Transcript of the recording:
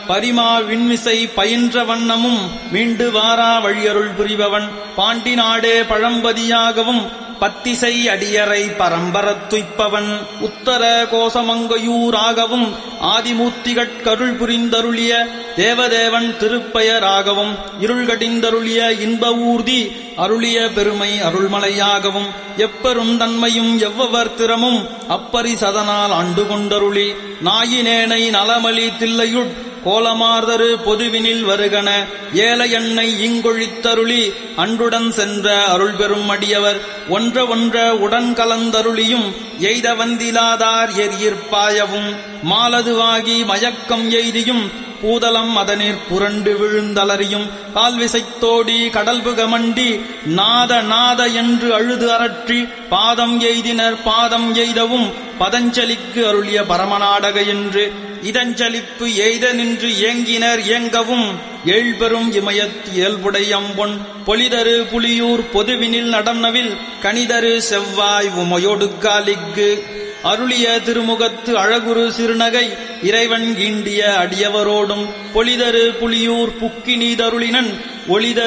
பரிமா விண்மிசை பயின்ற வண்ணமும் மீண்டு வாரா வழியருள் புரிபவன் பாண்டி நாடே பழம்பதியாகவும் பத்திசை அடியரை பரம்பரத் துய்ப்பவன் உத்தர கோசமங்கையூராகவும் ஆதிமூர்த்திகட் கருள் புரிந்தருளிய தேவதேவன் திருப்பெயராகவும் இருள்கடிந்தருளிய இன்ப ஊர்தி அருளிய பெருமை அருள்மலையாகவும் எப்பெரும் தன்மையும் எவ்வவர் திறமும் அப்பரிசதனால் ஆண்டு கொண்டருளி நாயினேனை நலமலி தில்லையுட் கோலமார்தரு பொதுவினில் வருகன ஏல எண்ணை இங்கொழித்தருளி அன்றுடன் சென்ற அருள் பெறும் அடியவர் ஒன்ற ஒன்ற உடன் கலந்தருளியும் எய்த வந்திலாதார் எரியிற்பாயவும் மாலதுவாகி மயக்கம் எய்தியும் பூதலம் அதனிற் புரண்டு விழுந்தலறியும் கால்விசைத்தோடி கடல்புகமண்டி நாத நாத என்று அழுது அரற்றி பாதம் எய்தினர் பாதம் எய்தவும் பதஞ்சலிக்கு அருளிய பரமநாடக என்று இதஞ்சலிப்பு எய்த நின்று ஏங்கினர் ஏங்கவும் ஏழ்பெரும் இமயத் இயல்புடையம்பொன் பொலிதரு புலியூர் பொதுவினில் நடனவில் கணிதரு செவ்வாய் உமையொடுக்காலிக்கு அருளிய திருமுகத்து அழகுரு சிறுநகை இறைவன் ஈண்டிய அடியவரோடும் பொலிதரு புலியூர் புக்கி நீதருளினன் ஒளிதரு